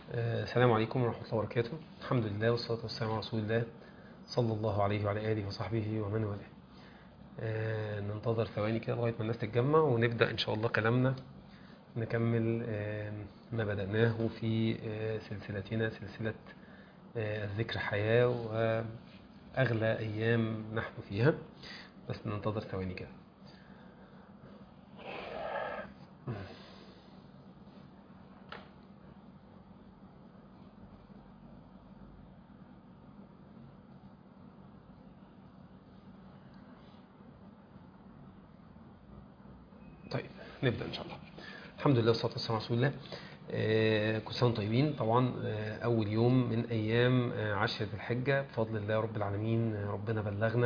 آه، السلام عليكم ورحمة الله وبركاته الحمد لله والصلاة والسلام على رسول الله صلى الله عليه وعلى آله وصحبه ومن والاه آه، ننتظر ثواني كده لغاية ما الناس تتجمع ونبدأ إن شاء الله كلامنا نكمل آه، ما بدأناه في آه، سلسلتنا سلسلة آه، الذكر حياة وأغلى أيام نحن فيها بس ننتظر ثواني كده طيب نبدأ إن شاء الله الحمد لله والصلاة والسلام على رسول الله آه، كل سنة وانتم طيبين طبعا آه، أول يوم من أيام آه، عشرة الحجة بفضل الله رب العالمين آه، ربنا بلغنا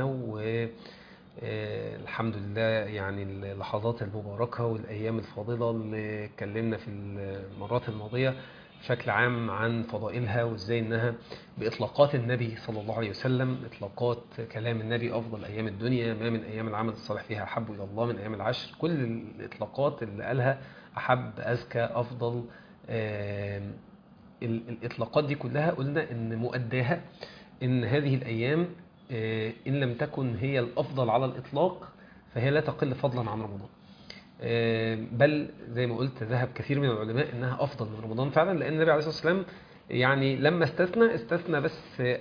والحمد لله يعني اللحظات المباركة والأيام الفاضلة اللي اتكلمنا في المرات الماضية بشكل عام عن فضائلها وازاي انها باطلاقات النبي صلى الله عليه وسلم اطلاقات كلام النبي افضل ايام الدنيا ما من ايام العمل الصالح فيها احب الى الله من ايام العشر كل الاطلاقات اللي قالها احب اذكى افضل آم، ال- الاطلاقات دي كلها قلنا ان مؤداها ان هذه الايام آه، ان لم تكن هي الافضل على الاطلاق فهي لا تقل فضلا عن رمضان آه، بل زي ما قلت ذهب كثير من العلماء انها افضل من رمضان فعلا لان النبي عليه الصلاه والسلام يعني لما استثنى استثنى بس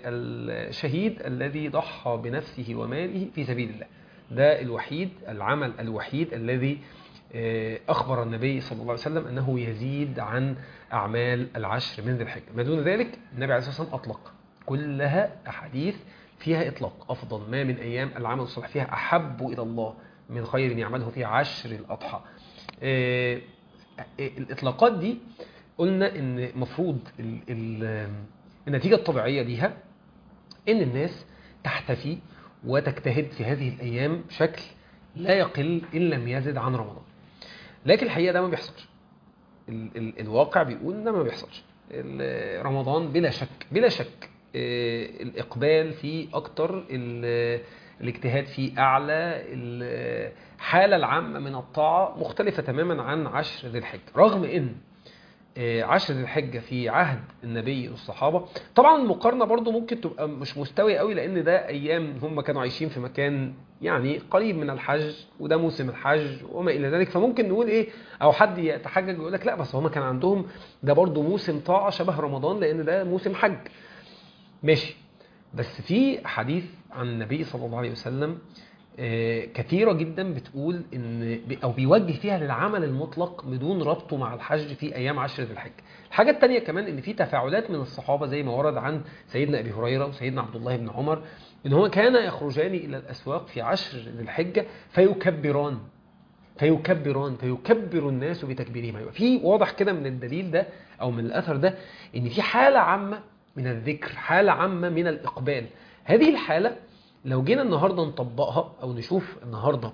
الشهيد الذي ضحى بنفسه وماله في سبيل الله ده الوحيد العمل الوحيد الذي آه، أخبر النبي صلى الله عليه وسلم أنه يزيد عن أعمال العشر من ذي الحجة ما دون ذلك النبي عليه الصلاة والسلام أطلق كلها أحاديث فيها إطلاق أفضل ما من أيام العمل الصالح فيها أحب إلى الله من خير يعمله في عشر الأضحى آه، آه، الإطلاقات دي قلنا إن مفروض ال- ال- النتيجة الطبيعية ليها إن الناس تحتفي وتجتهد في هذه الأيام بشكل لا يقل إن لم يزد عن رمضان لكن الحقيقة ده ما بيحصلش ال ال الواقع بيقول ان ده ما بيحصلش ال- رمضان بلا شك بلا شك آه، الإقبال فيه أكتر ال- الاجتهاد فيه أعلى الحالة العامة من الطاعة مختلفة تماما عن عشر ذي الحجة رغم إن آه، عشر ذي الحجة في عهد النبي والصحابة طبعا المقارنة برضو ممكن تبقى مش مستوي قوي لأن ده أيام هم كانوا عايشين في مكان يعني قريب من الحج وده موسم الحج وما إلى ذلك فممكن نقول إيه أو حد يتحجج ويقول لك لا بس هم كان عندهم ده برضو موسم طاعة شبه رمضان لأن ده موسم حج ماشي بس في حديث عن النبي صلى الله عليه وسلم آه، كثيرة جدا بتقول ان او بيوجه فيها للعمل المطلق بدون ربطه مع الحج في ايام عشر ذي الحجة. الحاجة التانية كمان ان في تفاعلات من الصحابة زي ما ورد عن سيدنا ابي هريرة وسيدنا عبد الله بن عمر ان هو كان يخرجان الى الاسواق في عشر ذي الحجة فيكبران فيكبران فيكبر الناس بتكبيرهم يبقى في واضح كده من الدليل ده او من الاثر ده ان في حالة عامة من الذكر حالة عامة من الاقبال هذه الحالة لو جينا النهاردة نطبقها او نشوف النهاردة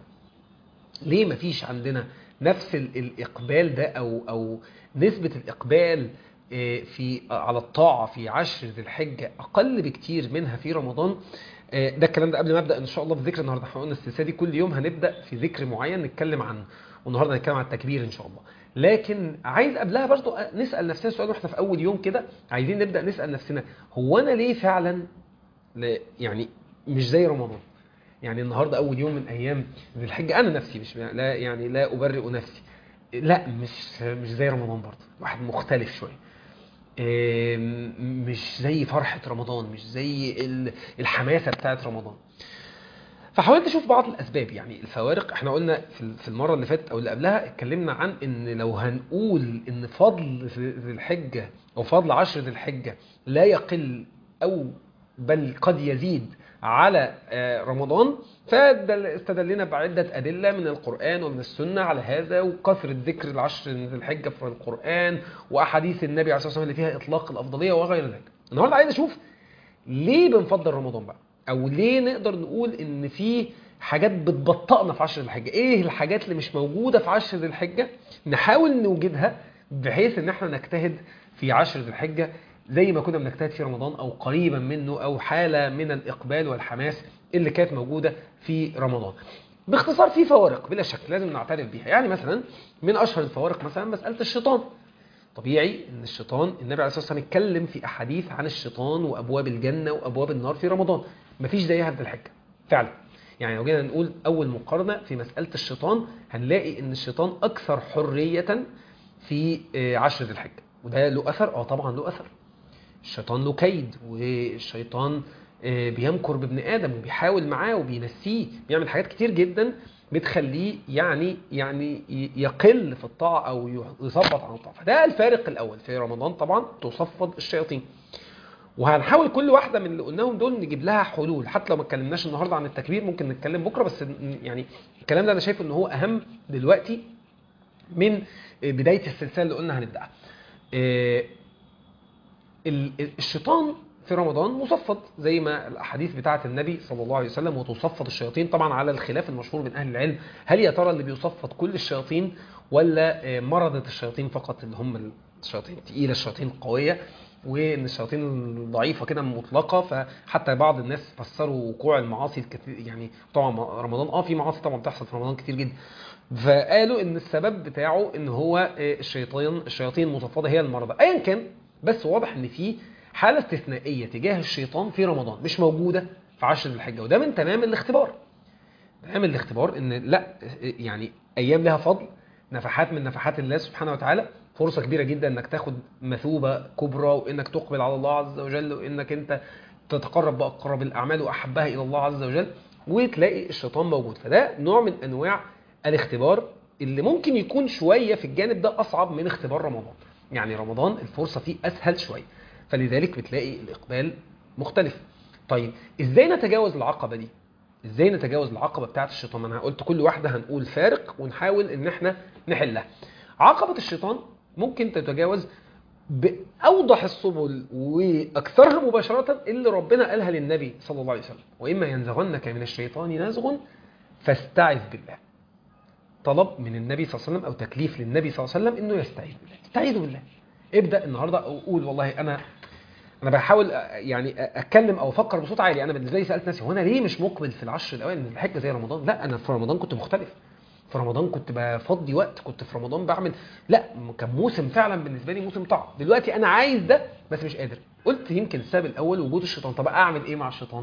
ليه مفيش عندنا نفس ال- الإقبال ده أو أو نسبة الإقبال آه، في على الطاعة في عشر ذي الحجة أقل بكتير منها في رمضان آه، ده الكلام ده قبل ما أبدأ إن شاء الله في ذكر النهاردة احنا قلنا السلسلة دي كل يوم هنبدأ في ذكر معين نتكلم عنه والنهاردة هنتكلم عن التكبير إن شاء الله لكن عايز قبلها برضو نسأل نفسنا سؤال واحنا في أول يوم كده عايزين نبدأ نسأل نفسنا هو أنا ليه فعلا لا- يعني مش زي رمضان يعني النهارده اول يوم من ايام ذي الحجه انا نفسي مش لا يعني لا ابرئ نفسي لا مش مش زي رمضان برضه واحد مختلف شويه إيه، م- مش زي فرحه رمضان مش زي ال- الحماسه بتاعت رمضان فحاولت اشوف بعض الاسباب يعني الفوارق احنا قلنا في في المره اللي فاتت او اللي قبلها اتكلمنا عن ان لو هنقول ان فضل ذي الحجه او فضل عشر ذي الحجه لا يقل او بل قد يزيد على آه، رمضان فاستدلنا بعدة أدلة من القرآن ومن السنة على هذا وكثرة ذكر العشر ذي الحجة في القرآن وأحاديث النبي عليه الصلاة والسلام اللي فيها إطلاق الأفضلية وغير ذلك النهاردة عايز أشوف ليه بنفضل رمضان بقى او ليه نقدر نقول ان في حاجات بتبطئنا في عشر ذي الحجه ايه الحاجات اللي مش موجوده في عشر ذي الحجه نحاول نوجدها بحيث ان احنا نجتهد في عشر ذي الحجه زي ما كنا بنجتهد في رمضان او قريبا منه او حاله من الاقبال والحماس اللي كانت موجوده في رمضان باختصار في فوارق بلا شك لازم نعترف بيها يعني مثلا من اشهر الفوارق مثلا مساله الشيطان طبيعي ان الشيطان النبي عليه الصلاه والسلام اتكلم في احاديث عن الشيطان وابواب الجنه وابواب النار في رمضان مفيش زيها في الحجه فعلا يعني لو جينا نقول اول مقارنه في مساله الشيطان هنلاقي ان الشيطان اكثر حريه في آه، عشر ذي الحجه وده له اثر اه طبعا له اثر الشيطان له كيد والشيطان آه، بيمكر بابن ادم وبيحاول معاه وبينسيه بيعمل حاجات كتير جدا بتخليه يعني يعني ي- يقل في الطاعه او يثبط عن الطاعه فده الفارق الاول في رمضان طبعا تصفد الشياطين وهنحاول كل واحده من اللي قلناهم دول نجيب لها حلول حتى لو ما اتكلمناش النهارده عن التكبير ممكن نتكلم بكره بس يعني الكلام ده انا شايف ان هو اهم دلوقتي من بدايه السلسله اللي قلنا هنبداها آه، ال- ال- الشيطان في رمضان مصفد زي ما الاحاديث بتاعه النبي صلى الله عليه وسلم وتصفد الشياطين طبعا على الخلاف المشهور بين اهل العلم هل يا ترى اللي بيصفد كل الشياطين ولا آه، مرضة الشياطين فقط اللي هم الشياطين الثقيله الشياطين القويه وان الشياطين الضعيفه كده مطلقه فحتى بعض الناس فسروا وقوع المعاصي الكثير يعني طبعا رمضان اه في معاصي طبعا بتحصل في رمضان كتير جدا فقالوا ان السبب بتاعه ان هو آه، الشيطان الشياطين المصفده هي المرضى ايا كان بس واضح ان في حاله استثنائيه تجاه الشيطان في رمضان مش موجوده في عشر ذي الحجه وده من تمام الاختبار تمام الاختبار ان لا يعني ايام لها فضل نفحات من نفحات الله سبحانه وتعالى فرصه كبيره جدا انك تاخد مثوبه كبرى وانك تقبل على الله عز وجل وانك انت تتقرب باقرب الاعمال واحبها الى الله عز وجل وتلاقي الشيطان موجود فده نوع من انواع الاختبار اللي ممكن يكون شويه في الجانب ده اصعب من اختبار رمضان يعني رمضان الفرصه فيه اسهل شويه فلذلك بتلاقي الاقبال مختلف طيب ازاي نتجاوز العقبه دي ازاي نتجاوز العقبه بتاعه الشيطان انا قلت كل واحده هنقول فارق ونحاول ان احنا نحلها عقبه الشيطان ممكن تتجاوز باوضح السبل واكثرها مباشره اللي ربنا قالها للنبي صلى الله عليه وسلم واما ينزغنك من الشيطان نزغ فاستعذ بالله طلب من النبي صلى الله عليه وسلم او تكليف للنبي صلى الله عليه وسلم انه يستعيذ بالله استعيذ بالله ابدا النهارده اقول والله انا انا بحاول يعني اتكلم او افكر بصوت عالي انا بالنسبه لي سالت نفسي هو انا ليه مش مقبل في العشر الاوائل من الحجه زي رمضان لا انا في رمضان كنت مختلف في رمضان كنت بفضي وقت كنت في رمضان بعمل لا كان موسم فعلا بالنسبه لي موسم طعم دلوقتي انا عايز ده بس مش قادر قلت يمكن السبب الاول وجود الشيطان طب اعمل ايه مع الشيطان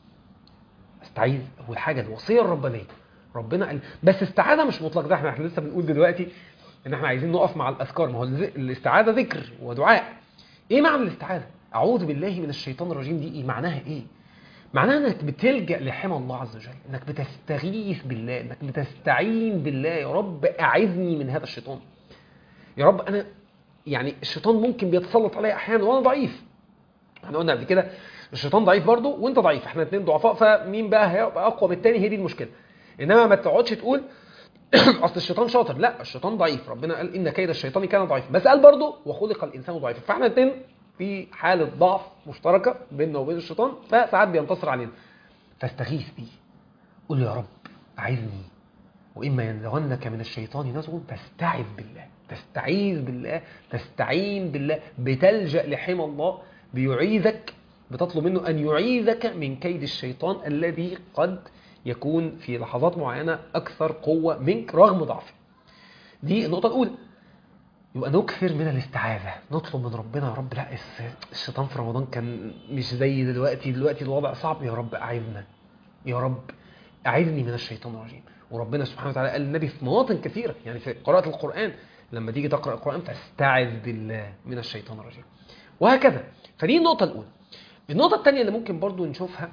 استعيذ اول حاجه الوصيه الربانيه ربنا قال بس استعاذه مش مطلق ده احنا احنا لسه بنقول دلوقتي ان احنا عايزين نقف مع الاذكار ما هو الز- الاستعاذه ذكر ودعاء ايه معنى الاستعاذه اعوذ بالله من الشيطان الرجيم دي ايه معناها ايه معناها انك بتلجا لحمى الله عز وجل انك بتستغيث بالله انك بتستعين بالله يا رب اعذني من هذا الشيطان يا رب انا يعني الشيطان ممكن بيتسلط عليا احيانا وانا ضعيف احنا قلنا قبل كده الشيطان ضعيف برضه وانت ضعيف احنا الاثنين ضعفاء فمين بقى هيبقى اقوى من الثاني هي دي المشكله انما ما تقعدش تقول اصل الشيطان شاطر لا الشيطان ضعيف ربنا قال ان كيد الشيطان كان ضعيف بس قال برضه وخلق الانسان ضعيفا فاحنا الاثنين في حاله ضعف مشتركه بيننا وبين الشيطان فساعات بينتصر علينا فاستغيث بيه قول له يا رب اعذني واما ينزغنك من الشيطان نزغ فاستعذ بالله تستعيذ بالله تستعين بالله بتلجا لحمى الله بيعيذك بتطلب منه ان يعيذك من كيد الشيطان الذي قد يكون في لحظات معينه اكثر قوه منك رغم ضعفه دي النقطه الاولى يبقى نكثر من الاستعاذة نطلب من ربنا يا رب لا الس- الشيطان في رمضان كان مش زي دلوقتي دلوقتي الوضع صعب يا رب أعذنا يا رب أعذني من الشيطان الرجيم وربنا سبحانه وتعالى قال للنبي في مواطن كثيرة يعني في قراءة القرآن لما تيجي تقرأ القرآن فاستعذ بالله من الشيطان الرجيم وهكذا فدي النقطة الأولى النقطة الثانية اللي ممكن برضو نشوفها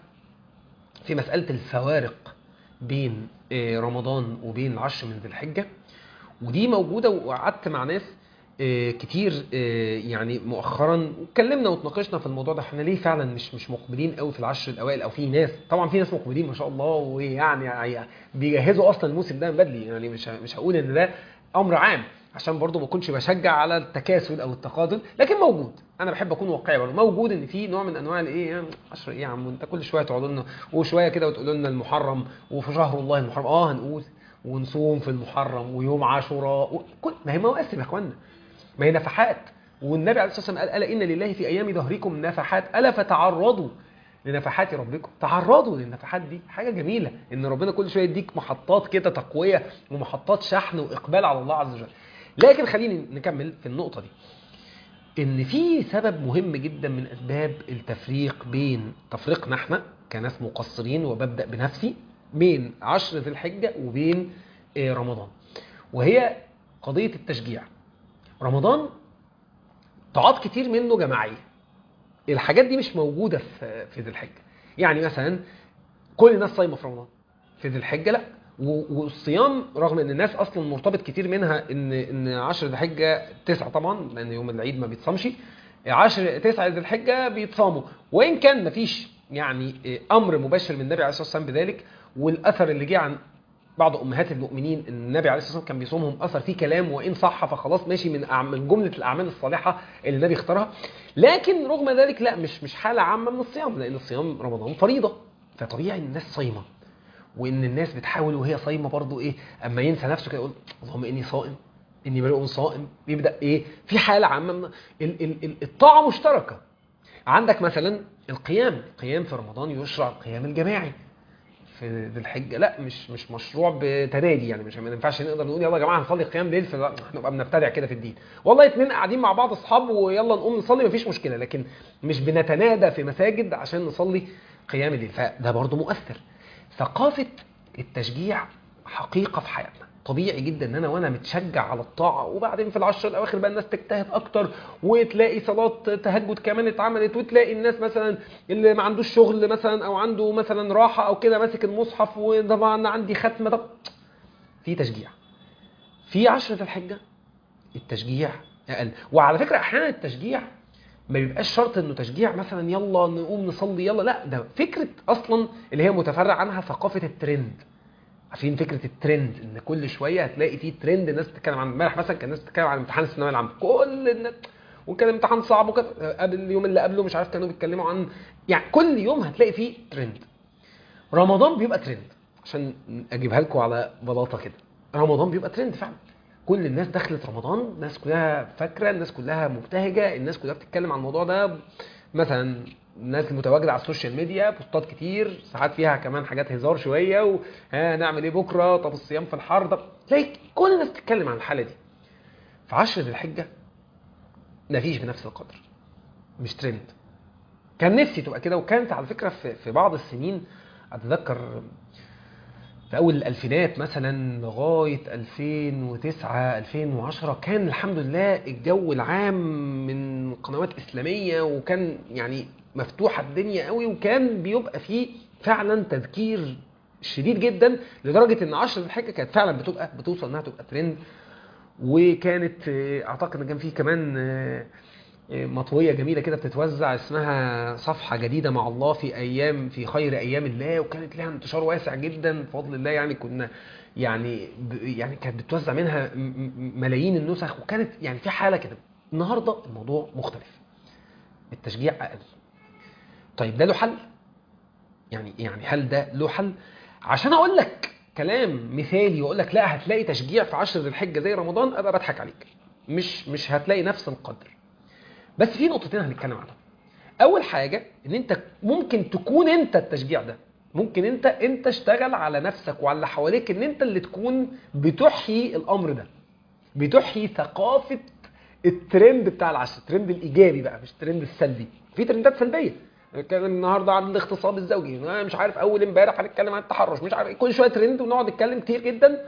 في مسألة الفوارق بين آه، رمضان وبين العشر من ذي الحجة ودي موجودة وقعدت مع ناس آه، كتير آه، يعني مؤخرا واتكلمنا واتناقشنا في الموضوع ده احنا ليه فعلا مش مش مقبلين قوي في العشر الاوائل او في ناس طبعا في ناس مقبلين ما شاء الله ويعني يعني بيجهزوا اصلا الموسم ده من بدري يعني مش ه- مش هقول ان ده امر عام عشان برضو ما اكونش بشجع على التكاسل او التقادم لكن موجود انا بحب اكون واقعي برضو موجود ان في نوع من انواع الايه يعني عشر ايه يا عم انت كل شويه تقعدوا لنا وشويه كده وتقولوا لنا المحرم وفي شهر الله المحرم اه هنقول ونصوم في المحرم ويوم عاشوراء وكل ما هي مواسم يا اخوانا ما هي نفحات والنبي عليه الصلاه والسلام قال الا ان لله في ايام ظهركم نفحات الا فتعرضوا لنفحات ربكم تعرضوا للنفحات دي حاجه جميله ان ربنا كل شويه يديك محطات كده تقويه ومحطات شحن واقبال على الله عز وجل لكن خليني نكمل في النقطه دي ان في سبب مهم جدا من اسباب التفريق بين تفريقنا احنا كناس مقصرين وببدا بنفسي بين عشر ذي الحجه وبين آه، رمضان وهي قضيه التشجيع رمضان طاعات كتير منه جماعيه الحاجات دي مش موجوده في في ذي الحجه يعني مثلا كل الناس صايمه في رمضان في ذي الحجه لا و- والصيام رغم ان الناس اصلا مرتبط كتير منها ان ان 10 ذي الحجه تسعه طبعا لان يوم العيد ما بيتصامش 10 9 ذي الحجه بيتصاموا وان كان مفيش يعني امر مباشر من النبي عليه الصلاه والسلام بذلك والاثر اللي جه عن بعض امهات المؤمنين ان النبي عليه الصلاه والسلام كان بيصومهم اثر فيه كلام وان صح فخلاص ماشي من أعم- من جمله الاعمال الصالحه اللي النبي اختارها لكن رغم ذلك لا مش مش حاله عامه من الصيام لان الصيام رمضان فريضه فطبيعي ان الناس صايمه وان الناس بتحاول وهي صايمه برضو ايه اما ينسى نفسه كده يقول اللهم اني صائم اني بريء صائم بيبدا ايه في حاله عامه من ال- ال- ال- الطاعه مشتركه عندك مثلا القيام القيام في رمضان يشرع القيام الجماعي في ذي الحجه لا مش مش مشروع بتنادي يعني مش ما ينفعش نقدر نقول يلا يا جماعه هنصلي قيام ليل فنبقى بنبتدع كده في الدين والله اتنين قاعدين مع بعض اصحاب ويلا نقوم نصلي مفيش مشكله لكن مش بنتنادى في مساجد عشان نصلي قيام الليل فده برضه مؤثر ثقافه التشجيع حقيقه في حياتنا طبيعي جدا ان انا وانا متشجع على الطاعه وبعدين في العشر الاواخر بقى الناس تجتهد اكتر وتلاقي صلاه تهجد كمان اتعملت وتلاقي الناس مثلا اللي ما عندوش شغل مثلا او عنده مثلا راحه او كده ماسك المصحف وطبعا عندي ختمه طب في تشجيع في عشرة الحجه التشجيع اقل وعلى فكره احيانا التشجيع ما بيبقاش شرط انه تشجيع مثلا يلا نقوم نصلي يلا لا ده فكره اصلا اللي هي متفرع عنها ثقافه الترند عارفين فكره الترند ان كل شويه هتلاقي فيه ترند الناس بتتكلم عن امبارح مثلا كان الناس بتتكلم عن امتحان الثانويه العامه كل الناس وكان امتحان صعب وكان قبل اليوم اللي قبله مش عارف كانوا بيتكلموا عن يعني كل يوم هتلاقي فيه ترند رمضان بيبقى ترند عشان اجيبها لكم على بلاطه كده رمضان بيبقى ترند فعلا كل الناس دخلت رمضان الناس كلها فاكره الناس كلها مبتهجه الناس كلها بتتكلم عن الموضوع ده مثلا الناس المتواجده على السوشيال ميديا بوستات كتير ساعات فيها كمان حاجات هزار شويه وها نعمل ايه بكره طب الصيام في الحر طب تلاقي كل الناس بتتكلم عن الحاله دي في عشر ذي الحجه مفيش بنفس القدر مش ترند كان نفسي تبقى كده وكانت على فكره في في بعض السنين اتذكر في اول الالفينات مثلا لغايه 2009 2010 كان الحمد لله الجو العام من قنوات اسلاميه وكان يعني مفتوحه الدنيا قوي وكان بيبقى فيه فعلا تذكير شديد جدا لدرجه ان 10 الحجه كانت فعلا بتبقى بتوصل انها تبقى ترند وكانت آه، اعتقد ان كان في كمان آه، آه، مطويه جميله كده بتتوزع اسمها صفحه جديده مع الله في ايام في خير ايام الله وكانت لها انتشار واسع جدا بفضل الله يعني كنا يعني ب- يعني كانت بتوزع منها م- م- ملايين النسخ وكانت يعني في حاله كده النهارده الموضوع مختلف التشجيع اقل طيب ده له حل يعني يعني هل ده له حل عشان اقول لك كلام مثالي واقول لك لا هتلاقي تشجيع في عشر ذي الحجه زي رمضان ابقى بضحك عليك مش مش هتلاقي نفس القدر بس في نقطتين هنتكلم عنهم اول حاجه ان انت ممكن تكون انت التشجيع ده ممكن انت انت اشتغل على نفسك وعلى اللي حواليك ان انت اللي تكون بتحيي الامر ده بتحيي ثقافه الترند بتاع العشر الترند الايجابي بقى مش الترند السلبي في ترندات سلبيه نتكلم النهارده عن الاغتصاب الزوجي أنا مش عارف اول امبارح هنتكلم عن التحرش مش عارف إيه. كل شويه ترند ونقعد نتكلم كتير جدا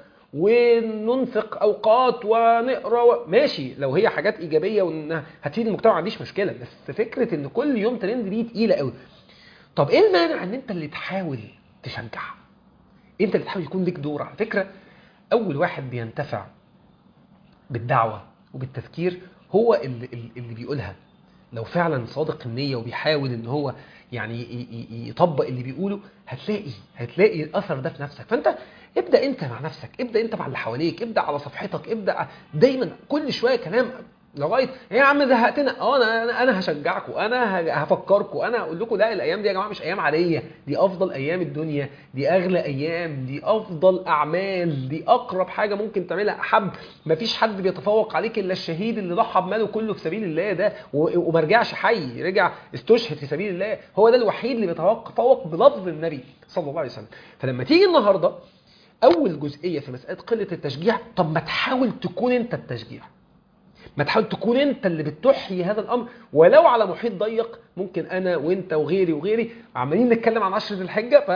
وننفق اوقات ونقرا و... ماشي لو هي حاجات ايجابيه وانها هتفيد المجتمع ما عنديش مشكله بس فكره ان كل يوم ترند دي تقيله قوي طب ايه المانع ان انت اللي تحاول تشجع انت اللي تحاول يكون ليك دور على فكره اول واحد بينتفع بالدعوه وبالتفكير هو اللي, اللي بيقولها لو فعلا صادق النيه وبيحاول ان هو يعني ي- ي- يطبق اللي بيقوله هتلاقي هتلاقي الاثر ده في نفسك فانت ابدا انت مع نفسك ابدا انت مع اللي حواليك ابدا على صفحتك ابدا دايما كل شويه كلام لغايه إيه يا عم زهقتنا اه انا انا انا هشجعكم انا ه- هفكركم انا هقول لكم لا الايام دي يا جماعه مش ايام عاديه دي افضل ايام الدنيا دي اغلى ايام دي افضل اعمال دي اقرب حاجه ممكن تعملها احب مفيش حد بيتفوق عليك الا الشهيد اللي ضحى بماله كله في سبيل الله ده و- وما رجعش حي رجع استشهد في سبيل الله هو ده الوحيد اللي بيتفوق بلفظ النبي صلى الله عليه وسلم فلما تيجي النهارده اول جزئيه في مساله قله التشجيع طب ما تحاول تكون انت التشجيع ما تحاول تكون انت اللي بتحيي هذا الامر ولو على محيط ضيق ممكن انا وانت وغيري وغيري عمالين نتكلم عن عشر ذي الحجه ف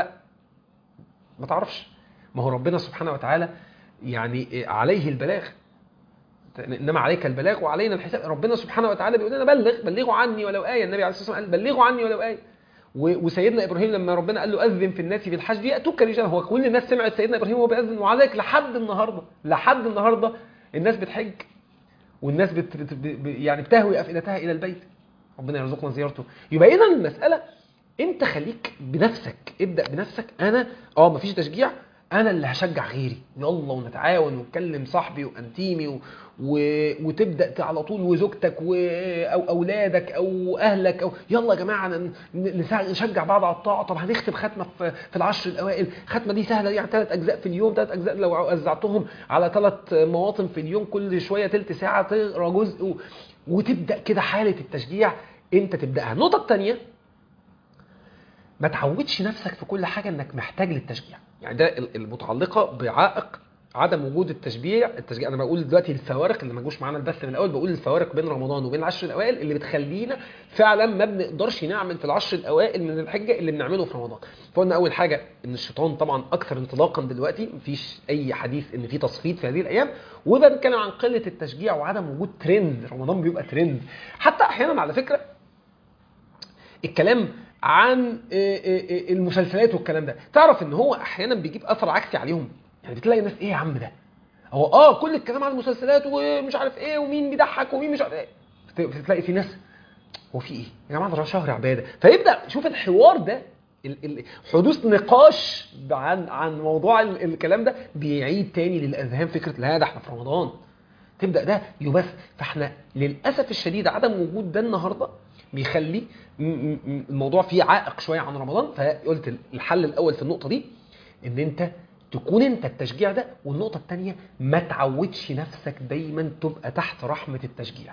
ما تعرفش ما هو ربنا سبحانه وتعالى يعني عليه البلاغ انما عليك البلاغ وعلينا الحساب ربنا سبحانه وتعالى بيقول لنا بلغ بلغوا عني ولو ايه النبي عليه الصلاه والسلام قال بلغوا عني ولو ايه و- وسيدنا ابراهيم لما ربنا قال له اذن في الناس بالحج ياتوك رجالا هو كل الناس سمعت سيدنا ابراهيم وهو بيأذن وعلى ذلك لحد النهارده لحد النهارده الناس بتحج والناس بت بت ب- يعني بتهوي افئدتها الى البيت ربنا يرزقنا زيارته يبقى اذا المساله انت خليك بنفسك ابدا بنفسك انا اه مفيش تشجيع انا اللي هشجع غيري يلا ونتعاون ونكلم صاحبي وانتيمي و... و... وتبدا ت- على طول وزوجتك و... او اولادك او اهلك او يلا يا جماعه ن- نسا- نشجع بعض على الطاعه طب هنختم ختمه في, في العشر الاوائل ختمه دي سهله يعني ثلاث اجزاء في اليوم ثلاث اجزاء لو وزعتهم على ثلاث مواطن في اليوم كل شويه ثلث ساعه تقرا جزء و... وتبدا كده حاله التشجيع انت تبداها النقطه الثانيه ما تعودش نفسك في كل حاجه انك محتاج للتشجيع يعني ده ال- المتعلقه بعائق عدم وجود التشجيع التشجيع انا بقول دلوقتي الفوارق اللي ما جوش معانا البث من الاول بقول الفوارق بين رمضان وبين العشر الاوائل اللي بتخلينا فعلا ما بنقدرش نعمل في العشر الاوائل من الحجه اللي بنعمله في رمضان فقلنا اول حاجه ان الشيطان طبعا اكثر انطلاقا دلوقتي مفيش اي حديث ان في تصفيد في هذه الايام وده بنتكلم عن قله التشجيع وعدم وجود ترند رمضان بيبقى ترند حتى احيانا على فكره الكلام عن آه، آه، آه، المسلسلات والكلام ده تعرف ان هو احيانا بيجيب اثر عكسي عليهم يعني بتلاقي ناس ايه يا عم ده هو اه كل الكلام عن المسلسلات ومش عارف ايه ومين بيضحك ومين مش عارف ايه بت- بتلاقي في ناس هو في ايه يا جماعه ده شهر عباده فيبدا شوف الحوار ده ال- ال- حدوث نقاش عن عن موضوع ال- الكلام ده بيعيد تاني للاذهان فكره لا ده احنا في رمضان تبدا ده يبث فاحنا للاسف الشديد عدم وجود ده النهارده بيخلي م- م- م- الموضوع فيه عائق شويه عن رمضان فقلت الحل الاول في النقطه دي ان انت تكون انت التشجيع ده والنقطه الثانيه ما تعودش نفسك دايما تبقى تحت رحمه التشجيع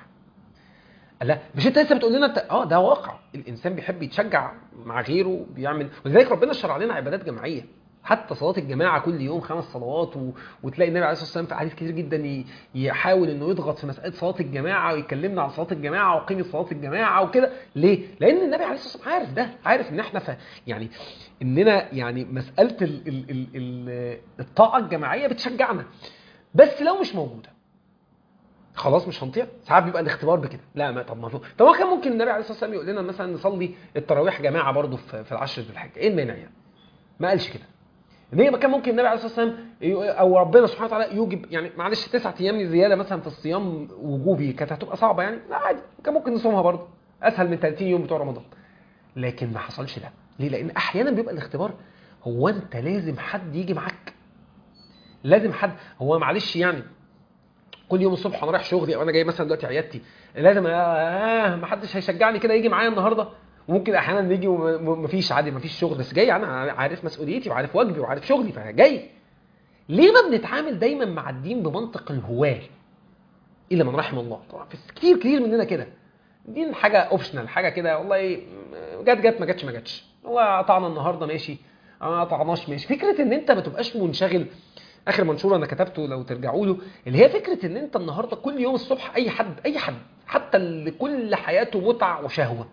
لا مش انت لسه بتقول لنا انت اه ده واقع الانسان بيحب يتشجع مع غيره بيعمل ولذلك ربنا شرع لنا عبادات جماعيه حتى صلاه الجماعه كل يوم خمس صلوات و... وتلاقي النبي عليه الصلاه والسلام في احاديث كتير جدا ي... يحاول انه يضغط في مساله صلاه الجماعه ويكلمنا عن صلاه الجماعه وقيمه صلاه الجماعه وكده ليه؟ لان النبي عليه الصلاه والسلام عارف ده عارف ان احنا ف... يعني اننا يعني مساله ال... ال... ال... ال... الطاعه الجماعيه بتشجعنا بس لو مش موجوده خلاص مش هنطيع ساعات بيبقى الاختبار بكده لا ما طب ما هو طب ما كان ممكن النبي عليه الصلاه والسلام يقول لنا مثلا نصلي التراويح جماعه برضه في, في العشر ذي الحجه ايه المانع يعني ما قالش كده ان هي ما كان ممكن النبي عليه الصلاه والسلام ي- او ربنا سبحانه وتعالى يوجب يعني معلش تسعة ايام زياده مثلا في الصيام وجوبي كانت هتبقى صعبه يعني لا عادي كان ممكن نصومها برضه اسهل من 30 يوم بتوع رمضان لكن ما حصلش ده ليه لان احيانا بيبقى الاختبار هو انت لازم حد يجي معاك لازم حد هو معلش يعني كل يوم الصبح وانا رايح شغلي او انا جاي مثلا دلوقتي عيادتي لازم آه ما حدش هيشجعني كده يجي معايا النهارده وممكن احيانا يجي ومفيش عادي مفيش شغل بس جاي انا عارف مسؤوليتي وعارف واجبي وعارف شغلي فجاي ليه ما بنتعامل دايما مع الدين بمنطق الهواه الا من رحم الله طبعا في كتير كتير مننا كده دين حاجه اوبشنال حاجه كده والله جت جت ما جاتش ما جاتش والله قطعنا النهارده ماشي ما قطعناش ماشي فكره ان انت ما تبقاش منشغل اخر منشور انا كتبته لو ترجعوا له اللي هي فكره ان انت النهارده كل يوم الصبح اي حد اي حد حتى اللي كل حياته متعه وشهوه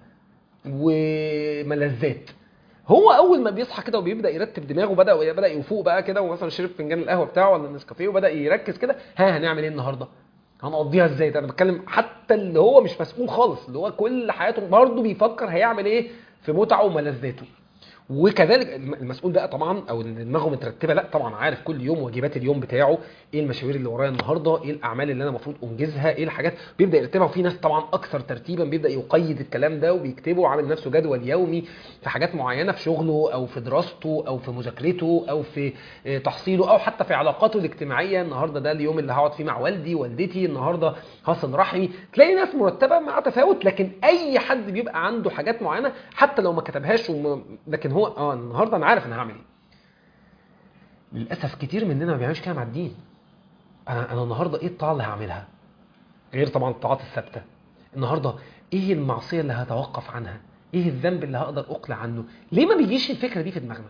وملذات هو اول ما بيصحى كده وبيبدا يرتب دماغه بدا بدا يفوق بقى كده ومثلا شرب فنجان القهوه بتاعه ولا النسكافيه وبدا يركز كده ها هنعمل ايه النهارده هنقضيها ازاي ده انا بتكلم حتى اللي هو مش مسؤول خالص اللي هو كل حياته برضه بيفكر هيعمل ايه في متعه وملذاته وكذلك المسؤول بقى طبعا او اللي دماغه مترتبه لا طبعا عارف كل يوم واجبات اليوم بتاعه ايه المشاوير اللي ورايا النهارده ايه الاعمال اللي انا المفروض انجزها ايه الحاجات بيبدا يرتبها وفي ناس طبعا اكثر ترتيبا بيبدا يقيد الكلام ده وبيكتبه وعامل نفسه جدول يومي في حاجات معينه في شغله او في دراسته او في مذاكرته او في تحصيله او حتى في علاقاته الاجتماعيه النهارده ده اليوم اللي هقعد فيه مع والدي والدتي النهارده هصل رحمي تلاقي ناس مرتبه مع تفاوت لكن اي حد بيبقى عنده حاجات معينه حتى لو ما كتبهاش وم... لكن هو اه النهارده انا عارف انا هعمل ايه للاسف كتير مننا ما بيعملش كده مع الدين انا انا النهارده ايه الطاعه اللي هعملها غير طبعا الطاعات الثابته النهارده ايه المعصيه اللي هتوقف عنها ايه الذنب اللي هقدر اقلع عنه ليه ما بيجيش الفكره دي في دماغنا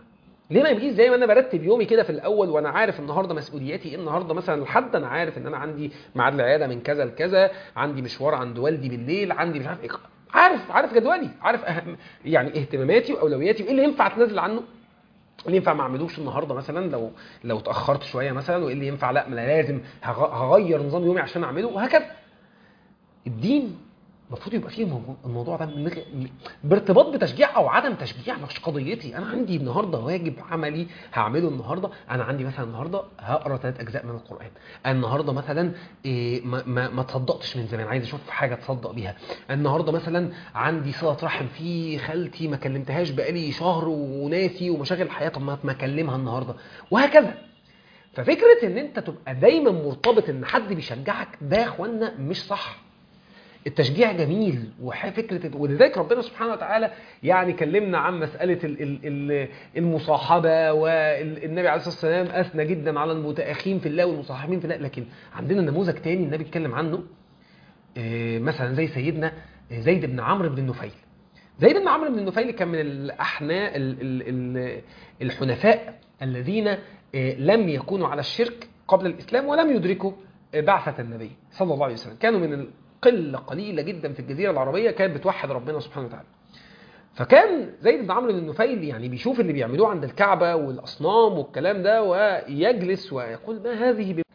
ليه ما يجيش زي ما انا برتب يومي كده في الاول وانا عارف النهارده مسؤولياتي ايه النهارده مثلا لحد انا عارف ان انا عندي ميعاد العياده من كذا لكذا عندي مشوار عند والدي بالليل عندي مش عارف ايه عارف عارف جدولي عارف أهم يعني اهتماماتي واولوياتي وايه اللي ينفع اتنازل عنه اللي ينفع ما اعملوش النهارده مثلا لو لو اتاخرت شويه مثلا وايه اللي ينفع لا ما أنا لازم هغ- هغير نظام يومي عشان اعمله وهكذا الدين المفروض يبقى فيه الموضوع- الموضوع ده من غير- بارتباط بتشجيع او عدم تشجيع مش قضيتي انا عندي النهارده واجب عملي هعمله النهارده انا عندي مثلا النهارده هقرا ثلاث اجزاء من القران أنا النهارده مثلا إيه ما, ما, ما تصدقتش من زمان عايز اشوف حاجه اتصدق بيها النهارده مثلا عندي صله رحم في خالتي ما كلمتهاش بقالي شهر وناسي ومشاغل الحياه طب ما ما اكلمها النهارده وهكذا ففكره ان انت تبقى دايما مرتبط ان حد بيشجعك ده يا اخوانا مش صح التشجيع جميل وفكره ولذلك ربنا سبحانه وتعالى يعني كلمنا عن مساله ال- ال- ال- المصاحبه والنبي عليه الصلاه والسلام اثنى جدا على المتاخين في الله والمصاحبين في الله لكن عندنا نموذج تاني النبي اتكلم عنه آه، مثلا زي سيدنا زيد بن عمرو بن النفيل زيد بن عمرو بن النفيل كان من الاحناء ال- ال- ال- الحنفاء الذين آه، لم يكونوا على الشرك قبل الاسلام ولم يدركوا آه، بعثه النبي صلى الله عليه وسلم كانوا من القله قليله جدا في الجزيره العربيه كانت بتوحد ربنا سبحانه وتعالى فكان زيد بن عمرو بن النفيل يعني بيشوف اللي بيعملوه عند الكعبه والاصنام والكلام ده ويجلس ويقول ما هذه ب...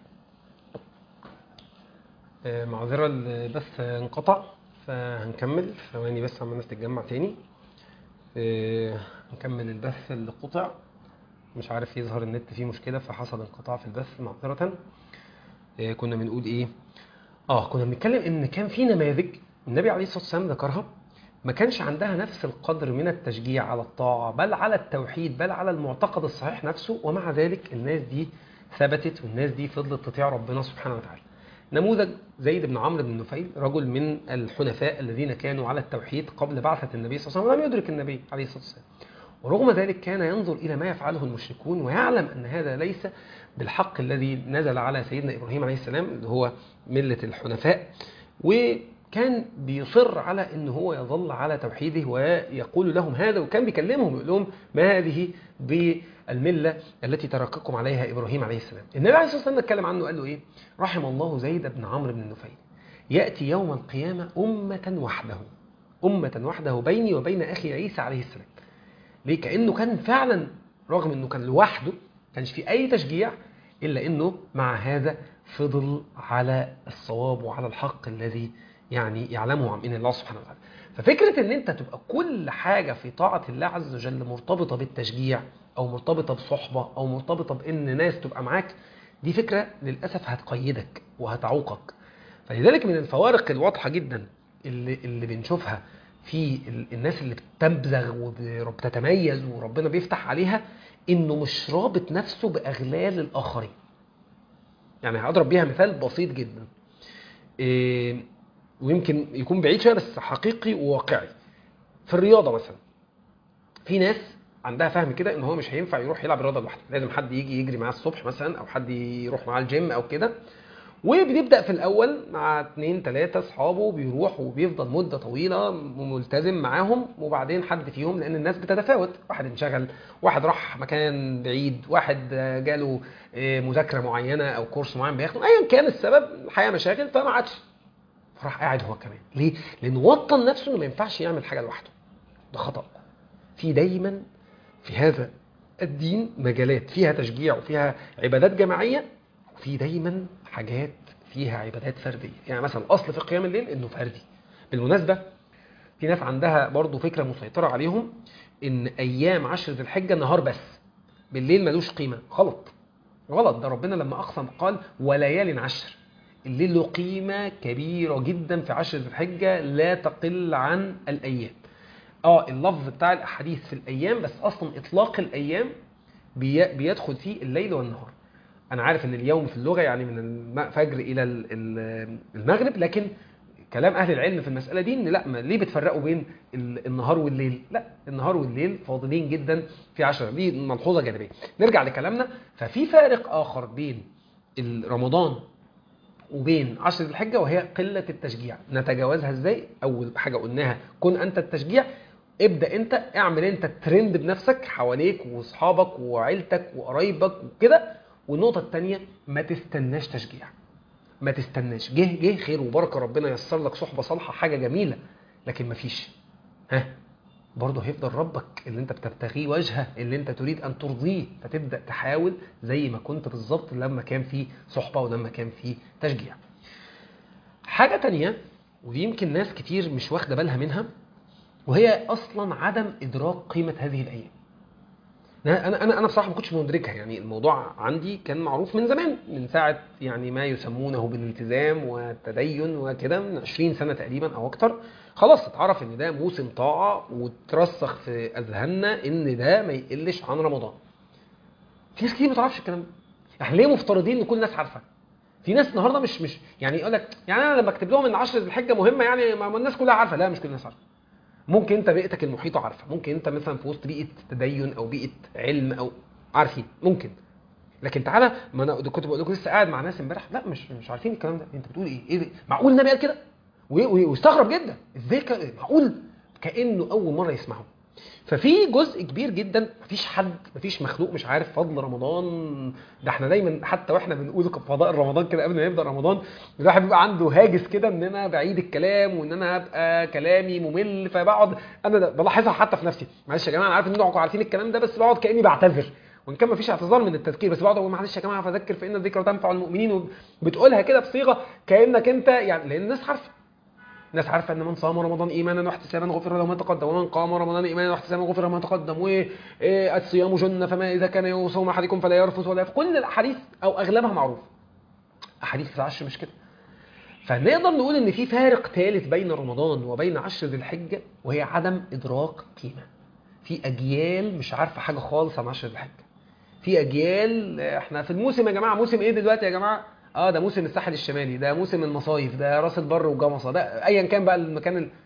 آه، معذره البث انقطع فهنكمل ثواني بس عما الناس تتجمع تاني آه، نكمل البث اللي قطع مش عارف يظهر النت فيه مشكله فحصل انقطاع في البث معذره آه، كنا بنقول ايه اه كنا بنتكلم ان كان في نماذج النبي عليه الصلاه والسلام ذكرها ما كانش عندها نفس القدر من التشجيع على الطاعه بل على التوحيد بل على المعتقد الصحيح نفسه ومع ذلك الناس دي ثبتت والناس دي فضلت تطيع ربنا سبحانه وتعالى نموذج زيد بن عمرو بن نفيل رجل من الحنفاء الذين كانوا على التوحيد قبل بعثة النبي صلى الله عليه وسلم ولم يدرك النبي عليه الصلاة والسلام ورغم ذلك كان ينظر إلى ما يفعله المشركون ويعلم أن هذا ليس بالحق الذي نزل على سيدنا إبراهيم عليه السلام اللي هو ملة الحنفاء وكان بيصر على أن هو يظل على توحيده ويقول لهم هذا وكان بيكلمهم يقول لهم ما هذه بالملة التي ترككم عليها إبراهيم عليه السلام النبي عليه الصلاة والسلام اتكلم عنه قال له إيه رحم الله زيد بن عمرو بن نفيل يأتي يوم القيامة أمة وحده أمة وحده بيني وبين أخي عيسى عليه السلام ليه كأنه كان فعلا رغم أنه كان لوحده كانش في أي تشجيع إلا أنه مع هذا فضل على الصواب وعلى الحق الذي يعني يعلمه من الله سبحانه وتعالى ففكرة ان انت تبقى كل حاجة في طاعة الله عز وجل مرتبطة بالتشجيع او مرتبطة بصحبة او مرتبطة بان ناس تبقى معاك دي فكرة للأسف هتقيدك وهتعوقك فلذلك من الفوارق الواضحة جدا اللي, اللي بنشوفها في ال- الناس اللي بتبزغ وبتتميز وربنا بيفتح عليها انه مش رابط نفسه باغلال الاخرين يعني هضرب بيها مثال بسيط جدا إيه ويمكن يكون بعيد شويه بس حقيقي وواقعي في الرياضه مثلا في ناس عندها فهم كده ان هو مش هينفع يروح يلعب رياضه لوحده لازم حد يجي يجري معاه الصبح مثلا او حد يروح معاه الجيم او كده وبنبدا في الاول مع اتنين تلاته اصحابه بيروح وبيفضل مده طويله ملتزم معاهم وبعدين حد فيهم لان الناس بتتفاوت واحد انشغل واحد راح مكان بعيد واحد آه، جاله آه، مذاكره معينه او كورس معين بياخده ايا كان السبب الحياه مشاغل فما عادش فراح قاعد هو كمان ليه لانه وطن نفسه انه ما ينفعش يعمل حاجه لوحده ده خطا في دايما في هذا الدين مجالات فيها تشجيع وفيها عبادات جماعيه وفي دايما حاجات فيها عبادات فرديه يعني مثلا الاصل في قيام الليل انه فردي بالمناسبه في ناس عندها برضو فكره مسيطره عليهم ان ايام عشر ذي الحجه نهار بس بالليل ملوش قيمه غلط غلط ده ربنا لما اقسم قال وليال عشر الليل له قيمه كبيره جدا في عشر ذي الحجه لا تقل عن الايام اه اللفظ بتاع الاحاديث في الايام بس اصلا اطلاق الايام بي- بيدخل فيه الليل والنهار انا عارف ان اليوم في اللغه يعني من الفجر الى ال- ال- المغرب لكن كلام اهل العلم في المساله دي ان لا ما ليه بتفرقوا بين ال- النهار والليل لا النهار والليل فاضلين جدا في عشرة دي ملحوظه جانبيه نرجع لكلامنا ففي فارق اخر بين ال- رمضان وبين عشر ذي الحجه وهي قله التشجيع نتجاوزها ازاي اول حاجه قلناها كن انت التشجيع ابدا انت اعمل انت الترند بنفسك حواليك واصحابك وعيلتك وقرايبك وكده والنقطه الثانيه ما تستناش تشجيع ما تستناش جه جه خير وبركه ربنا ييسر لك صحبه صالحه حاجه جميله لكن مفيش ها برضه هيفضل ربك اللي انت بتبتغيه وجهه اللي انت تريد ان ترضيه فتبدا تحاول زي ما كنت بالظبط لما كان في صحبه ولما كان في تشجيع حاجه تانية ودي يمكن ناس كتير مش واخده بالها منها وهي اصلا عدم ادراك قيمه هذه الايام انا انا انا بصراحه ما كنتش مدركها يعني الموضوع عندي كان معروف من زمان من ساعه يعني ما يسمونه بالالتزام والتدين وكده من 20 سنه تقريبا او اكتر خلاص اتعرف ان ده موسم طاعه وترسخ في اذهاننا ان ده ما يقلش عن رمضان في ناس كتير ما تعرفش الكلام ده احنا ليه مفترضين ان كل الناس عارفه في ناس النهارده مش مش يعني يقول لك يعني انا لما اكتب لهم ان 10 ذي الحجه مهمه يعني ما الناس كلها عارفه لا مش كل الناس عارفه ممكن انت بيئتك المحيطه عارفه ممكن انت مثلا في وسط بيئه تدين او بيئه علم او عارفين ممكن لكن تعالى ما انا كنت بقول لكم لسه قاعد مع ناس امبارح لا مش مش عارفين الكلام ده انت بتقول ايه ايه ده؟ معقول النبي قال كده واستغرب جدا ازاي ك... معقول كانه اول مره يسمعه ففي جزء كبير جدا مفيش حد مفيش مخلوق مش عارف فضل رمضان ده احنا دايما حتى واحنا بنقول فضاء رمضان كده قبل ما يبدا رمضان الواحد بيبقى عنده هاجس كده ان انا بعيد الكلام وان انا ابقى كلامي ممل فبقعد انا بلاحظها حتى في نفسي معلش يا جماعه انا عارف ان انتوا عارفين الكلام ده بس بقعد كاني بعتذر وان كان مفيش اعتذار من التذكير بس بقعد اقول معلش يا جماعه فذكر فان الذكرى تنفع المؤمنين وبتقولها كده بصيغه كانك انت يعني لان الناس عارفه الناس عارفه ان من صام رمضان ايمانا واحتسابا غفر له ما تقدم ومن قام رمضان ايمانا واحتسابا غفر له ما تقدم والصيام جنه فما اذا كان يصوم احدكم فلا يرفث ولا يفعل كل الاحاديث او اغلبها معروف احاديث في العشر مش كده فنقدر نقول ان في فارق ثالث بين رمضان وبين عشر ذي الحجه وهي عدم ادراك قيمه في اجيال مش عارفه حاجه خالص عن عشر ذي الحجه في اجيال احنا في الموسم يا جماعه موسم ايه دلوقتي يا جماعه اه ده موسم الساحل الشمالي ده موسم المصايف ده راس البر وجمصه ده ايا كان بقى المكان ال...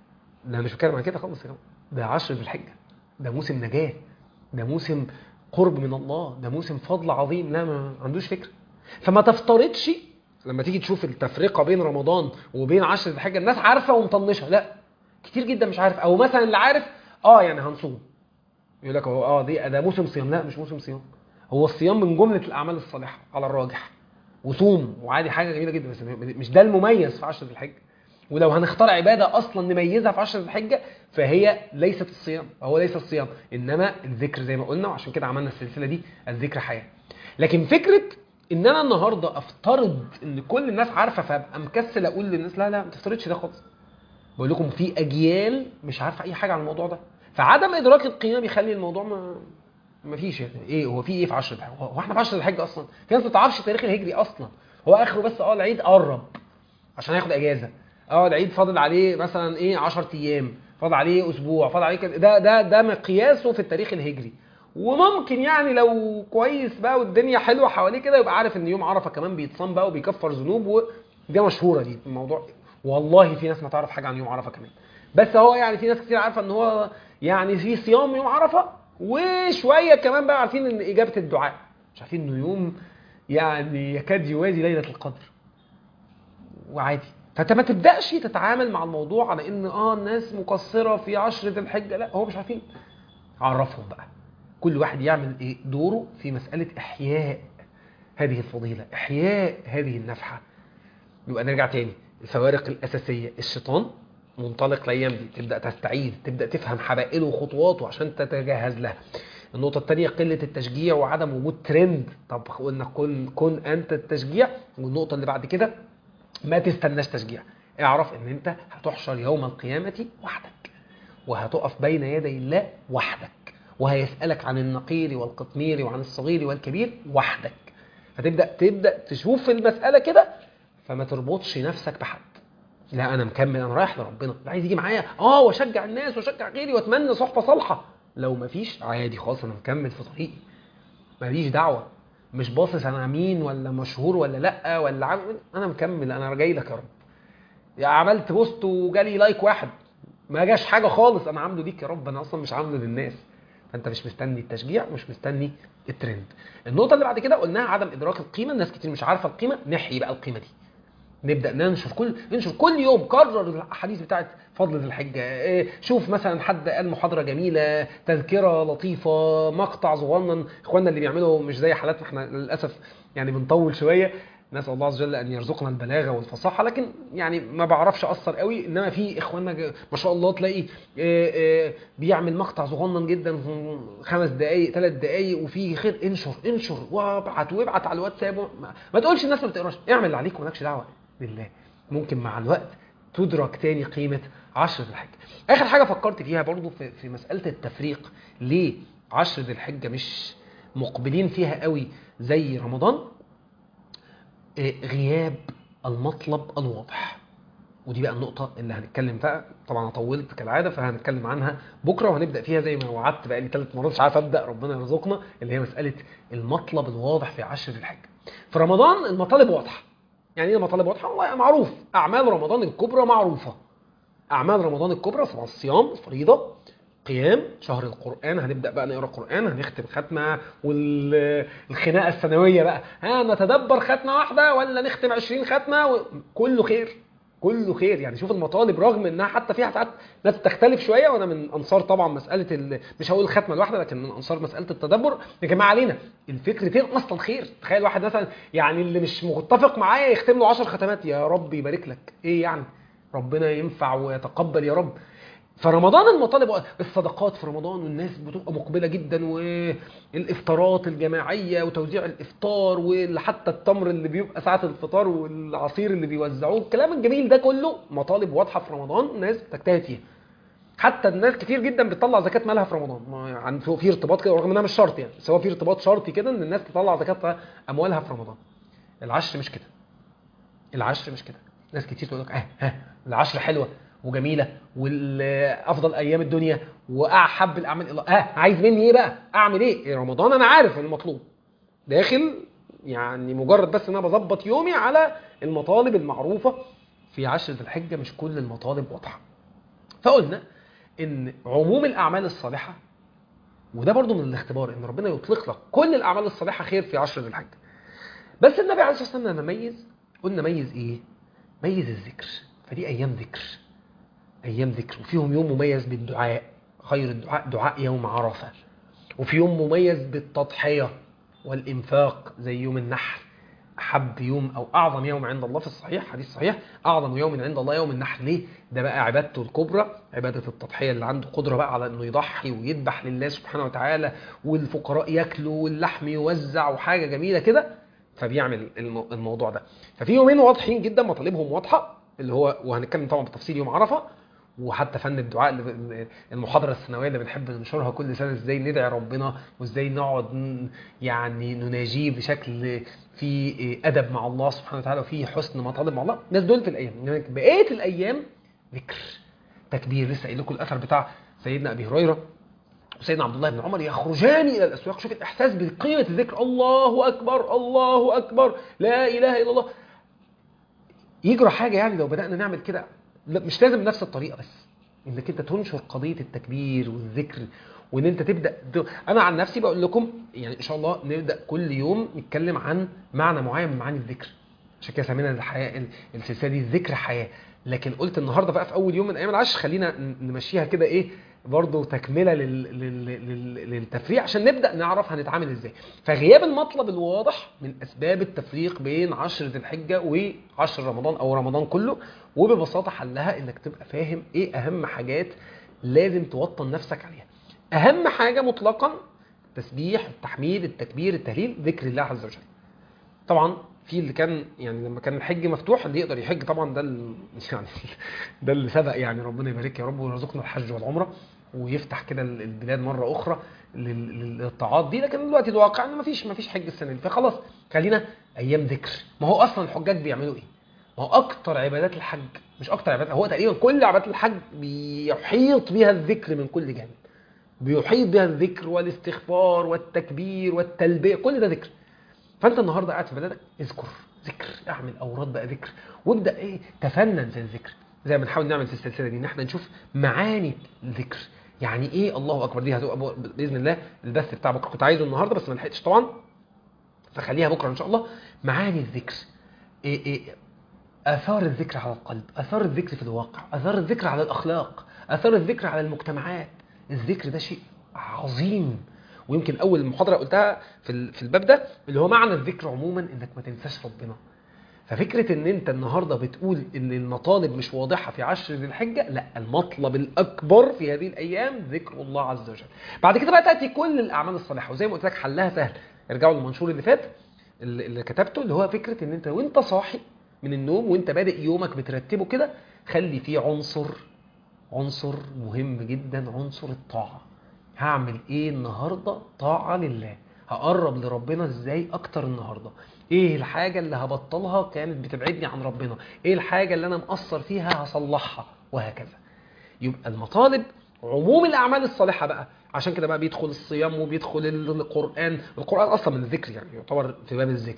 لا مش بتكلم عن كده خالص يا جماعه ده عشر ذي الحجه ده موسم نجاه ده موسم قرب من الله ده موسم فضل عظيم لا ما عندوش فكره فما تفترضش لما تيجي تشوف التفرقه بين رمضان وبين عشر ذي الحجه الناس عارفه ومطنشه لا كتير جدا مش عارف او مثلا اللي عارف اه يعني هنصوم يقول لك هو اه دي ده موسم صيام لا مش موسم صيام هو الصيام من جمله الاعمال الصالحه على الراجح وصوم وعادي حاجه جميله جدا بس مش ده المميز في عشر ذي الحجه ولو هنختار عباده اصلا نميزها في عشر ذي الحجه فهي ليست الصيام هو ليس الصيام انما الذكر زي ما قلنا وعشان كده عملنا السلسله دي الذكر حياه لكن فكره ان انا النهارده افترض ان كل الناس عارفه فابقى مكسل اقول للناس لا لا ما تفترضش ده خالص بقول لكم في اجيال مش عارفه اي حاجه عن الموضوع ده فعدم ادراك القيمه بيخلي الموضوع ما ما فيش يعني ايه هو في ايه في 10 الحج هو احنا في 10 الحج اصلا في ناس ما تعرفش التاريخ الهجري اصلا هو اخره بس اه العيد قرب عشان ياخد اجازه اه العيد فاضل عليه مثلا ايه 10 ايام فاضل عليه اسبوع فاضل عليه كده ده ده ده مقياسه في التاريخ الهجري وممكن يعني لو كويس بقى والدنيا حلوه حواليه كده يبقى عارف ان يوم عرفه كمان بيتصام بقى وبيكفر ذنوب ودي مشهوره دي الموضوع والله في ناس ما تعرف حاجه عن يوم عرفه كمان بس هو يعني في ناس كتير عارفه ان هو يعني في صيام يوم عرفه وشويه كمان بقى عارفين ان اجابه الدعاء مش عارفين انه يوم يعني يكاد يوازي ليله القدر وعادي فانت ما تبداش تتعامل مع الموضوع على ان اه الناس مقصره في عشر ذي الحجه لا هو مش عارفين عرفهم بقى كل واحد يعمل ايه دوره في مساله احياء هذه الفضيله احياء هذه النفحه يبقى نرجع تاني الفوارق الاساسيه الشيطان منطلق الايام دي تبدا تستعيذ تبدا تفهم حبائله وخطواته عشان تتجهز لها النقطه الثانيه قله التشجيع وعدم وجود ترند طب قلنا كن كن انت التشجيع والنقطه اللي بعد كده ما تستناش تشجيع اعرف ان انت هتحشر يوم القيامه وحدك وهتقف بين يدي الله وحدك وهيسالك عن النقير والقطمير وعن الصغير والكبير وحدك فتبدا تبدا تشوف المساله كده فما تربطش نفسك بحد لا انا مكمل انا رايح لربنا اللي عايز يجي معايا اه واشجع الناس واشجع غيري واتمنى صحبه صالحه لو مفيش عادي خالص انا مكمل في طريقي ماليش دعوه مش باصص انا مين ولا مشهور ولا لا ولا عم... انا مكمل انا جاي لك يا رب يا عملت بوست وجالي لايك واحد ما جاش حاجه خالص انا عامله ليك يا رب انا اصلا مش عامله للناس فانت مش مستني التشجيع مش مستني الترند النقطه اللي بعد كده قلناها عدم ادراك القيمه الناس كتير مش عارفه القيمه نحيي بقى القيمه دي نبدا ننشر كل ننشر كل يوم كرر الاحاديث بتاعت فضل ذي الحجه إيه، شوف مثلا حد قال محاضره جميله تذكره لطيفه مقطع صغنن اخواننا اللي بيعملوا مش زي حالاتنا احنا للاسف يعني بنطول شويه نسال الله عز وجل ان يرزقنا البلاغه والفصاحه لكن يعني ما بعرفش اثر قوي انما في اخواننا ج- ما شاء الله تلاقي آه، آه، بيعمل مقطع صغنن جدا في خمس دقائق ثلاث دقائق وفيه خير انشر انشر وابعت وابعت على الواتساب ما, ما تقولش الناس ما بتقراش اعمل اللي عليك ومالكش دعوه بالله ممكن مع الوقت تدرك تاني قيمه عشر ذي الحجه اخر حاجه فكرت فيها برضو في, في مساله التفريق ليه عشر ذي الحجه مش مقبلين فيها قوي زي رمضان إيه، غياب المطلب الواضح ودي بقى النقطة اللي هنتكلم بقى طبعا انا طولت كالعادة فهنتكلم عنها بكرة وهنبدأ فيها زي ما وعدت بقى لي ثلاث مرات مش عارف أبدأ ربنا يرزقنا اللي هي مسألة المطلب الواضح في عشر الحج. في رمضان المطالب واضحة. يعني ايه المطالب واضحة؟ والله معروف أعمال رمضان الكبرى معروفة. أعمال رمضان الكبرى طبعا الصيام فريضة قيام شهر القرآن هنبدأ بقى نقرا قرآن هنختم ختمة والخناقة السنوية بقى ها نتدبر ختمة واحدة ولا نختم 20 ختمة و... كله خير كله خير يعني شوف المطالب رغم انها حتى فيها ساعات ناس تختلف شويه وانا من انصار طبعا مساله ال... مش هقول الختمه الواحده لكن من انصار مساله التدبر لكن ما علينا الفكرتين اصلا خير تخيل واحد مثلا يعني اللي مش متفق معايا يختم له 10 ختمات يا رب يبارك لك ايه يعني ربنا ينفع ويتقبل يا رب فرمضان المطالب الصدقات في رمضان والناس بتبقى مقبله جدا والافطارات الجماعيه وتوزيع الافطار وحتى التمر اللي بيبقى ساعه الفطار والعصير اللي بيوزعوه الكلام الجميل ده كله مطالب واضحه في رمضان الناس بتجتهد فيها حتى الناس كتير جدا بتطلع زكاه مالها في رمضان ما- عن في في ارتباط كده رغم انها مش شرط يعني بس هو في ارتباط شرطي كده ان الناس تطلع زكاه اموالها في رمضان العشر مش كده العشر مش كده ناس كتير تقول لك اه ها العشر حلوه وجميله وافضل ايام الدنيا واحب الاعمال الى الله اه عايز مني ايه بقى اعمل ايه إيه رمضان انا عارف المطلوب داخل يعني مجرد بس ان انا بظبط يومي على المطالب المعروفه في عشر ذي الحجه مش كل المطالب واضحه فقلنا ان عموم الاعمال الصالحه وده برضو من الاختبار ان ربنا يطلق لك كل الاعمال الصالحه خير في عشر ذي الحجه بس النبي عليه الصلاه والسلام لما ميز قلنا ميز ايه ميز الذكر فدي ايام ذكر ايام ذكر وفيهم يوم مميز بالدعاء خير الدعاء دعاء يوم عرفه وفي يوم مميز بالتضحيه والانفاق زي يوم النحر احب يوم او اعظم يوم عند الله في الصحيح حديث صحيح اعظم يوم عند الله يوم النحر ليه ده بقى عبادته الكبرى عباده التضحيه اللي عنده قدره بقى على انه يضحي ويذبح لله سبحانه وتعالى والفقراء ياكلوا واللحم يوزع وحاجه جميله كده فبيعمل الم- الموضوع ده ففي يومين واضحين جدا مطالبهم واضحه اللي هو وهنتكلم طبعا بالتفصيل يوم عرفه وحتى فن الدعاء اللي ب- المحاضره السنويه اللي بنحب ننشرها كل سنه ازاي ندعي ربنا وازاي نقعد ن- يعني نناجيه بشكل في ادب مع الله سبحانه وتعالى وفي حسن مطالب مع الله الناس دول في الايام إنما بقيه الايام ذكر تكبير لسه قايل لكم الاثر بتاع سيدنا ابي هريره وسيدنا عبد الله بن عمر يخرجان الى الاسواق شوف الاحساس بقيمه الذكر الله اكبر الله اكبر لا اله الا الله يجرى حاجه يعني لو بدانا نعمل كده لا مش لازم نفس الطريقه بس انك انت تنشر قضيه التكبير والذكر وان انت تبدا د- انا عن نفسي بقول لكم يعني ان شاء الله نبدا كل يوم نتكلم عن معنى معين من معاني الذكر عشان كده سمينا الحياه ال- السلسله دي الذكر حياه لكن قلت النهارده بقى في اول يوم من ايام العشر خلينا ن- نمشيها كده ايه برضه تكمله لل... لل... لل... للتفريع عشان نبدا نعرف هنتعامل ازاي فغياب المطلب الواضح من اسباب التفريق بين عشر ذي الحجه وعشر رمضان او رمضان كله وببساطه حلها انك تبقى فاهم ايه اهم حاجات لازم توطن نفسك عليها اهم حاجه مطلقا تسبيح التحميد التكبير التهليل ذكر الله عز وجل طبعا في اللي كان يعني لما كان الحج مفتوح اللي يقدر يحج طبعا ده ال- يعني ده اللي سبق يعني ربنا يبارك يا رب ويرزقنا الحج والعمره ويفتح كده ال- البلاد مره اخرى لل- لل- للطاعات دي لكن دلوقتي الواقع ان مفيش مفيش حج السنه دي فخلاص خلينا ايام ذكر ما هو اصلا الحجاج بيعملوا ايه؟ ما هو اكتر عبادات الحج مش اكتر عبادات هو تقريبا كل عبادات الحج بيحيط بها الذكر من كل جانب بيحيط بها الذكر والاستغفار والتكبير والتلبيه كل ده ذكر فانت النهارده قاعد في بلدك اذكر ذكر اعمل اوراد بقى ذكر وابدا ايه تفنن في الذكر زي ما بنحاول نعمل في السلسله دي ان احنا نشوف معاني الذكر يعني ايه الله اكبر دي هتبقى ب- باذن الله البث بتاع بكره كنت عايزه النهارده بس ما لحقتش طبعا فخليها بكره ان شاء الله معاني الذكر إيه إيه آثار الذكر على القلب آثار الذكر في الواقع آثار الذكر على الأخلاق آثار الذكر على المجتمعات الذكر ده شيء عظيم ويمكن أول محاضرة قلتها في ال- في الباب ده اللي هو معنى الذكر عموما إنك ما تنساش ربنا ففكرة ان انت النهاردة بتقول ان المطالب مش واضحة في عشر ذي الحجة لا المطلب الاكبر في هذه الايام ذكر الله عز وجل بعد كده بقى تأتي كل الاعمال الصالحة وزي ما قلت لك حلها سهل ارجعوا للمنشور اللي فات اللي اللي كتبته اللي هو فكرة ان انت وانت صاحي من النوم وانت بادئ يومك بترتبه كده خلي فيه عنصر عنصر مهم جدا عنصر الطاعة هعمل ايه النهاردة طاعة لله هقرب لربنا ازاي اكتر النهاردة ايه الحاجة اللي هبطلها كانت بتبعدني عن ربنا ايه الحاجة اللي انا مقصر فيها هصلحها وهكذا يبقى المطالب عموم الاعمال الصالحة بقى عشان كده بقى بيدخل الصيام وبيدخل القرآن القرآن اصلا من الذكر يعني يعتبر في باب الذكر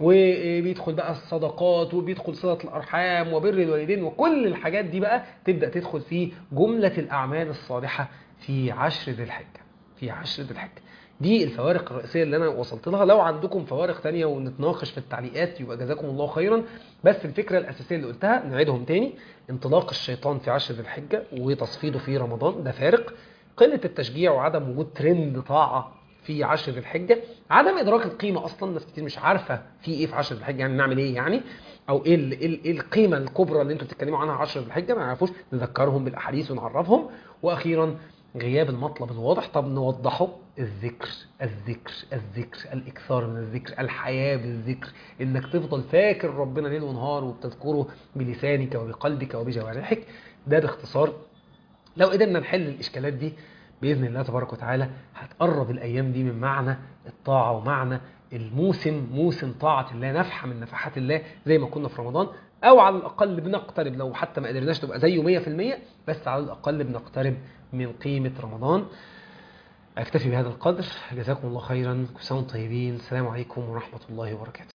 وبيدخل بقى الصدقات وبيدخل صلة الأرحام وبر الوالدين وكل الحاجات دي بقى تبدأ تدخل في جملة الأعمال الصالحة في عشر ذي الحجة في عشر ذي الحجة دي الفوارق الرئيسية اللي أنا وصلت لها لو عندكم فوارق تانية ونتناقش في التعليقات يبقى جزاكم الله خيرا بس الفكرة الأساسية اللي قلتها نعيدهم تاني انطلاق الشيطان في عشر ذي الحجة وتصفيده في رمضان ده فارق قلة التشجيع وعدم وجود ترند طاعة في عشر ذي الحجة عدم إدراك القيمة أصلا ناس كتير مش عارفة في إيه في عشر ذي الحجة يعني نعمل إيه يعني أو إيه ال- إيه ال- إيه القيمة الكبرى اللي أنتوا بتتكلموا عنها عشر ذي الحجة ما يعرفوش نذكرهم بالأحاديث ونعرفهم وأخيرا غياب المطلب الواضح طب نوضحه الذكر الذكر الذكر الإكثار من الذكر الحياة بالذكر إنك تفضل فاكر ربنا ليل ونهار وبتذكره بلسانك وبقلبك وبجوارحك ده باختصار لو قدرنا نحل الإشكالات دي بإذن الله تبارك وتعالى هتقرب الأيام دي من معنى الطاعة ومعنى الموسم موسم طاعة الله نفحة من نفحات الله زي ما كنا في رمضان أو على الأقل بنقترب لو حتى ما قدرناش تبقى زيه 100% بس على الأقل بنقترب من قيمة رمضان أكتفي بهذا القدر جزاكم الله خيرا كل سنة وانتم طيبين السلام عليكم ورحمة الله وبركاته